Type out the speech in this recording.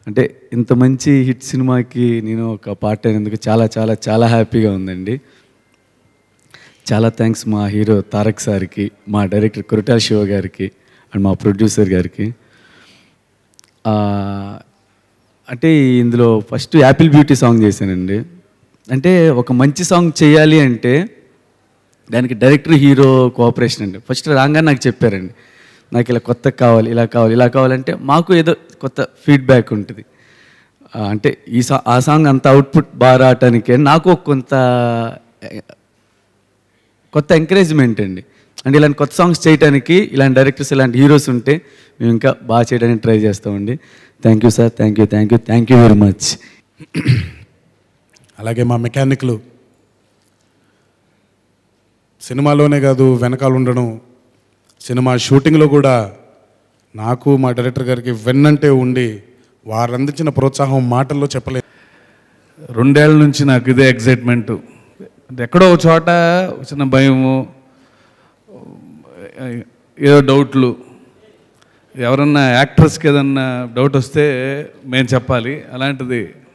అంటే ఇంత మంచి హిట్ సినిమాకి నేను ఒక పార్ట్ అయినందుకు చాలా చాలా చాలా హ్యాపీగా ఉందండి చాలా థ్యాంక్స్ మా హీరో తారక్ సార్కి మా డైరెక్టర్ కొరటాల శివ గారికి అండ్ మా ప్రొడ్యూసర్ గారికి ఆ, అంటే ఇందులో ఫస్ట్ యాపిల్ బ్యూటీ సాంగ్ చేశానండి అంటే ఒక మంచి సాంగ్ చేయాలి అంటే దానికి డైరెక్టర్ హీరో కోఆపరేషన్ అండి ఫస్ట్ రాగానే నాకు చెప్పారండి నాకు ఇలా కొత్త కావాలి ఇలా కావాలి ఇలా కావాలంటే మాకు ఏదో కొత్త ఫీడ్బ్యాక్ ఉంటుంది ఆ, అంటే ఈ సా ఆ సాంగ్ అంత అవుట్పుట్ బాగా రావటానికి నాకు ఒక కొంత కొత్త ఎంకరేజ్మెంట్ అండి అంటే ఇలాంటి కొత్త సాంగ్స్ చేయడానికి ఇలాంటి డైరెక్టర్స్ ఇలాంటి హీరోస్ ఉంటే మేము ఇంకా బాగా చేయడానికి ట్రై చేస్తామండి thank you sir thank you thank you thank you very much అలాగే మా మెకానిక్లు సినిమాలోనే కాదు వెనకాల ఉండడం సినిమా షూటింగ్లో కూడా నాకు మా డైరెక్టర్ గారికి వెన్నంటే ఉండి వారు అందించిన ప్రోత్సాహం మాటల్లో చెప్పలేదు రెండేళ్ల నుంచి నాకు ఇదే ఎగ్జైట్మెంట్ ఎక్కడో ఒక చోట ఒక చిన్న భయము ఏదో డౌట్లు ఎవరన్నా యాక్ట్రెస్కి ఏదన్నా డౌట్ వస్తే మేము చెప్పాలి అలాంటిది